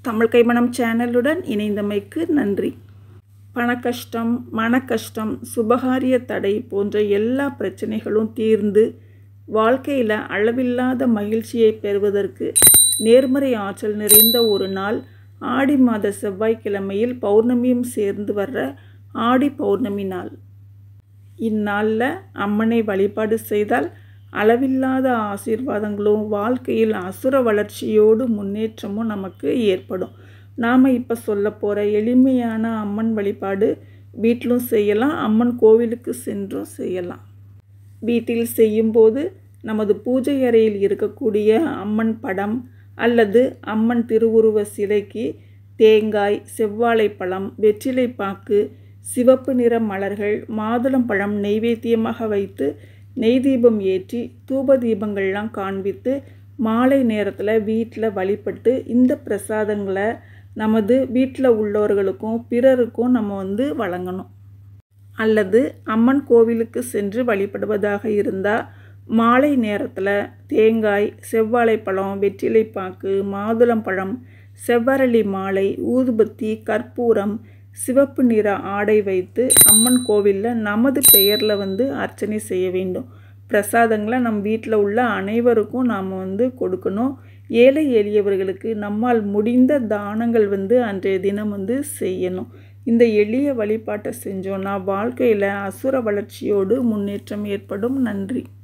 தமிழ் கைமணம் சேனலுடன் இணைந்தமைக்கு நன்றி பணக்கஷ்டம் மனக்கஷ்டம் சுபகாரிய தடை போன்ற எல்லா பிரச்சனைகளும் தீர்ந்து வாழ்க்கையில் அளவில்லாத மகிழ்ச்சியை பெறுவதற்கு நேர்மறை ஆற்றல் நிறைந்த ஒரு நாள் ஆடி மாத செவ்வாய்க்கிழமையில் பௌர்ணமியும் சேர்ந்து வர்ற ஆடி பௌர்ணமி நாள் இந்நாளில் அம்மனை வழிபாடு செய்தால் அளவில்லாத ஆசீர்வாதங்களும் வாழ்க்கையில் அசுர வளர்ச்சியோடு முன்னேற்றமும் நமக்கு ஏற்படும் நாம் இப்போ சொல்ல போகிற எளிமையான அம்மன் வழிபாடு வீட்டிலும் செய்யலாம் அம்மன் கோவிலுக்கு சென்றும் செய்யலாம் வீட்டில் செய்யும்போது நமது பூஜை அறையில் இருக்கக்கூடிய அம்மன் படம் அல்லது அம்மன் திருவுருவ சிலைக்கு தேங்காய் செவ்வாழைப்பழம் வெற்றிலைப்பாக்கு சிவப்பு நிற மலர்கள் மாதுளம்பழம் நெய்வேத்தியமாக வைத்து நெய் தீபம் ஏற்றி தூப தீபங்கள்லாம் காண்பித்து மாலை நேரத்தில் வீட்டில் வழிபட்டு இந்த பிரசாதங்களை நமது வீட்டில் உள்ளவர்களுக்கும் பிறருக்கும் நம்ம வந்து வழங்கணும் அல்லது அம்மன் கோவிலுக்கு சென்று வழிபடுவதாக இருந்தால் மாலை நேரத்தில் தேங்காய் செவ்வாழைப்பழம் வெற்றிலைப்பாக்கு மாதுளம்பழம் செவ்வரளி மாலை ஊதுபத்தி கற்பூரம் சிவப்பு நிற ஆடை வைத்து அம்மன் கோவிலில் நமது பெயரில் வந்து அர்ச்சனை செய்ய வேண்டும் பிரசாதங்களை நம் வீட்டில் உள்ள அனைவருக்கும் நாம் வந்து கொடுக்கணும் ஏழை எளியவர்களுக்கு நம்மால் முடிந்த தானங்கள் வந்து அன்றைய தினம் வந்து செய்யணும் இந்த எளிய வழிபாட்டை செஞ்சோன்னா வாழ்க்கையில் அசுர வளர்ச்சியோடு முன்னேற்றம் ஏற்படும் நன்றி